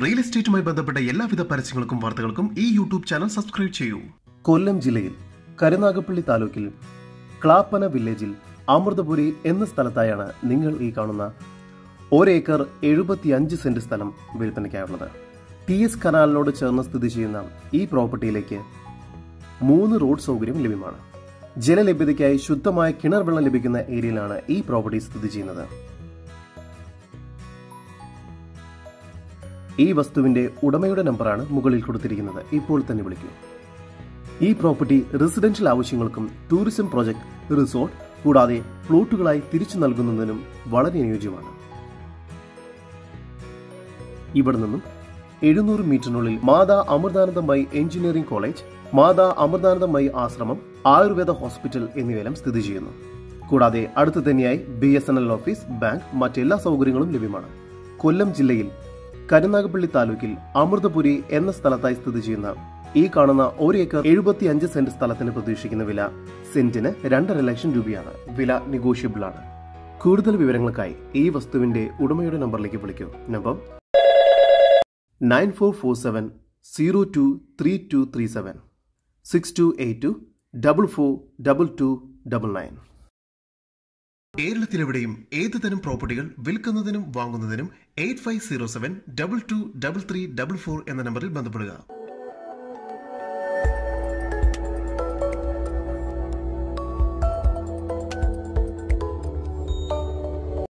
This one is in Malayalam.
റിയൽ എസ്റ്റേറ്റുമായി ബന്ധപ്പെട്ട എല്ലാവിധ പരസ്യങ്ങൾക്കും വാർത്തകൾക്കും ഈ യൂട്യൂബ് ചാനൽ സബ്സ്ക്രൈബ് ചെയ്യൂ കൊല്ലം ജില്ലയിൽ കരുനാഗപ്പള്ളി താലൂക്കിൽ ക്ലാപ്പന വില്ലേജിൽ അമൃതപുരി എന്ന സ്ഥലത്തായാണ് നിങ്ങൾ ഈ കാണുന്ന ഒരേക്കർ എഴുപത്തിയഞ്ച് സെന്റ് സ്ഥലം വിൽപ്പനയ്ക്കായുള്ളത് ടി എസ് കനാലിനോട് ചേർന്ന് സ്ഥിതി ചെയ്യുന്ന ഈ പ്രോപ്പർട്ടിയിലേക്ക് മൂന്ന് റോഡ് സൗകര്യം ലഭ്യമാണ് ജലലഭ്യതയ്ക്കായി ശുദ്ധമായ കിണർ വെള്ളം ലഭിക്കുന്ന ഏരിയയിലാണ് ഈ പ്രോപ്പർട്ടി സ്ഥിതി ചെയ്യുന്നത് ഈ വസ്തുവിന്റെ ഉടമയുടെ നമ്പറാണ് മുകളിൽ കൊടുത്തിരിക്കുന്നത് ഇപ്പോൾ തന്നെ വിളിക്കൂ ഈ പ്രോപ്പർട്ടി റെസിഡൻഷ്യൽ ആവശ്യങ്ങൾക്കും ടൂറിസം പ്രോജക്ട് റിസോർട്ട് കൂടാതെ പ്ലോട്ടുകളായി തിരിച്ചു നൽകുന്നതിനും വളരെ അനുയോജ്യമാണ് ഇവിടെ നിന്നും എഴുന്നൂറ് മീറ്ററിനുള്ളിൽ Mata Amritanandamayi engineering college Mata Amritanandamayi Ashram Ayurveda hospital എന്നിവയെല്ലാം സ്ഥിതി ചെയ്യുന്നു കൂടാതെ അടുത്തു തന്നെയായി B S N L office bank മറ്റെല്ലാ സൗകര്യങ്ങളും ലഭ്യമാണ് കൊല്ലം ജില്ലയിൽ കരുനാഗപ്പള്ളി താലൂക്കിൽ അമൃതപുരി എന്ന സ്ഥലത്തായി സ്ഥിതി ചെയ്യുന്ന ഈ കാണുന്ന ഒരു ഏക്കർ എഴുപത്തി അഞ്ച് സെന്റ് സ്ഥലത്തിന് പ്രതീക്ഷിക്കുന്ന വില സെന്റിന് രണ്ടര ലക്ഷം രൂപയാണ് വില നെഗോഷ്യബിൾ ആണ് കൂടുതൽ വിവരങ്ങൾക്കായി ഈ വസ്തുവിന്റെ ഉടമയുടെ നമ്പറിലേക്ക് വിളിക്കൂ number nine four four seven zero two three two three seven six two eight two double four double two double nine കേരളത്തിലെവിടെയും ഏത് തരം പ്രോപ്പർട്ടികൾ വിൽക്കുന്നതിനും വാങ്ങുന്നതിനും eight five zero seven double two double three double four എന്ന നമ്പറിൽ ബന്ധപ്പെടുക